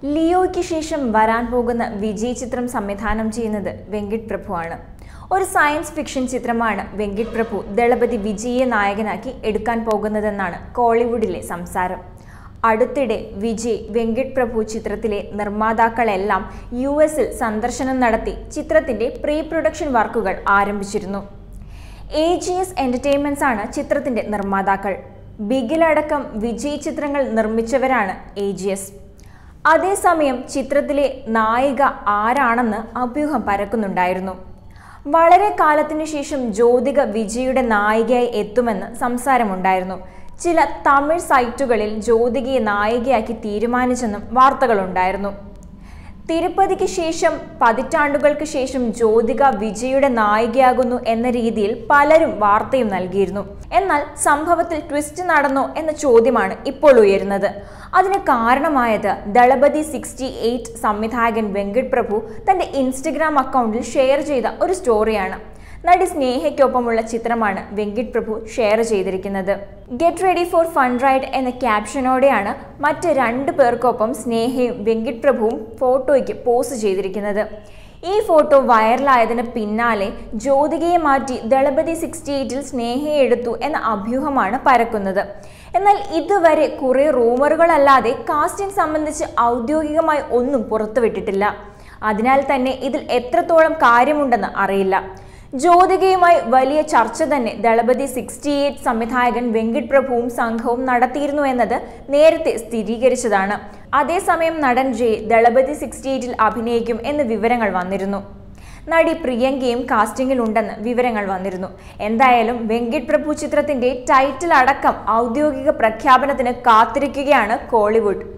ലിയോയ്ക്ക് ശേഷം വരാൻ പോകുന്ന വിജയ് ചിത്രം സംവിധാനം ചെയ്യുന്നത് വെങ്കിട്ട് പ്രഭുവാണ് ഒരു സയൻസ് ഫിക്ഷൻ ചിത്രമാണ് വെങ്കിട്ട് പ്രഭു ദളപതി വിജയെ നായകനാക്കി എടുക്കാൻ പോകുന്നതെന്നാണ് കോളിവുഡിലെ സംസാരം അടുത്തിടെ വിജയ് വെങ്കിട്ട് പ്രഭു ചിത്രത്തിലെ നിർമ്മാതാക്കളെല്ലാം യു എസിൽ സന്ദർശനം നടത്തി ചിത്രത്തിന്റെ പ്രീ പ്രൊഡക്ഷൻ വർക്കുകൾ ആരംഭിച്ചിരുന്നു എ ജി എസ് എന്റർടൈൻമെന്റ്സ് ആണ് ചിത്രത്തിന്റെ നിർമ്മാതാക്കൾ ബിഗിലടക്കം വിജയ് ചിത്രങ്ങൾ നിർമ്മിച്ചവരാണ് എ ജി എസ് അതേസമയം ചിത്രത്തിലെ നായിക ആരാണെന്ന് അഭ്യൂഹം പരക്കുന്നുണ്ടായിരുന്നു വളരെ കാലത്തിനു ശേഷം ജ്യോതിക വിജയുടെ നായികയായി എത്തുമെന്ന് സംസാരമുണ്ടായിരുന്നു ചില തമിഴ് സൈറ്റുകളിൽ ജ്യോതികയെ നായികയാക്കി തീരുമാനിച്ചെന്നും വാർത്തകളുണ്ടായിരുന്നു തിരുപ്പതിക്ക് ശേഷം പതിറ്റാണ്ടുകൾക്ക് ശേഷം ജ്യോതിക വിജയുടെ നായികയാകുന്നു എന്ന രീതിയിൽ പലരും വാർത്തയും നൽകിയിരുന്നു എന്നാൽ സംഭവത്തിൽ ട്വിസ്റ്റ് നടന്നോ എന്ന ചോദ്യമാണ് ഇപ്പോൾ ഉയരുന്നത് അതിന് കാരണമായത് ദളപതി സിക്സ്റ്റി എയ്റ്റ് സംവിധായകൻ വെങ്കട് പ്രഭു തന്റെ ഇൻസ്റ്റഗ്രാം അക്കൗണ്ടിൽ ഷെയർ ചെയ്ത ഒരു സ്റ്റോറിയാണ് നടി സ്നേഹയ്ക്കൊപ്പമുള്ള ചിത്രമാണ് വെങ്കിട്ട് പ്രഭു ഷെയർ ചെയ്തിരിക്കുന്നത് get ready for fun ride എന്ന ക്യാപ്ഷനോടെയാണ് മറ്റ് രണ്ട് പേർക്കൊപ്പം സ്നേഹയും വെങ്കിട്ട് പ്രഭുവും ഫോട്ടോയ്ക്ക് പോസ്റ്റ് ചെയ്തിരിക്കുന്നത് ഈ ഫോട്ടോ വൈറലായതിന് പിന്നാലെ ജ്യോതികയെ മാറ്റി ദളപതി സിക്സ്റ്റി എയ്റ്റിൽ സ്നേഹയെ എടുത്തു എന്ന അഭ്യൂഹമാണ് പരക്കുന്നത് എന്നാൽ ഇതുവരെ കുറെ റൂമറുകളല്ലാതെ കാസ്റ്റിംഗ് സംബന്ധിച്ച് ഔദ്യോഗികമായി ഒന്നും പുറത്തുവിട്ടിട്ടില്ല അതിനാൽ തന്നെ ഇതിൽ എത്രത്തോളം കാര്യമുണ്ടെന്ന് അറിയില്ല ജ്യോതികയുമായി വലിയ ചർച്ച തന്നെ ദളപതി സിക്സ്റ്റി എയ്റ്റ് സംവിധായകൻ വെങ്കിട്ട് പ്രഭുവും സംഘവും നടത്തിയിരുന്നു എന്നത് നേരത്തെ സ്ഥിരീകരിച്ചതാണ് അതേസമയം നടൻ ജയ് ദളപതി സിക്സ്റ്റി എയ്റ്റിൽ അഭിനയിക്കും എന്ന് വിവരങ്ങൾ വന്നിരുന്നു നടി പ്രിയങ്കയും കാസ്റ്റിംഗിൽ ഉണ്ടെന്ന് വിവരങ്ങൾ വന്നിരുന്നു എന്തായാലും വെങ്കിട്ട് പ്രഭു ചിത്രത്തിന്റെ ടൈറ്റിൽ അടക്കം ഔദ്യോഗിക പ്രഖ്യാപനത്തിന് കാത്തിരിക്കുകയാണ് കോളിവുഡ്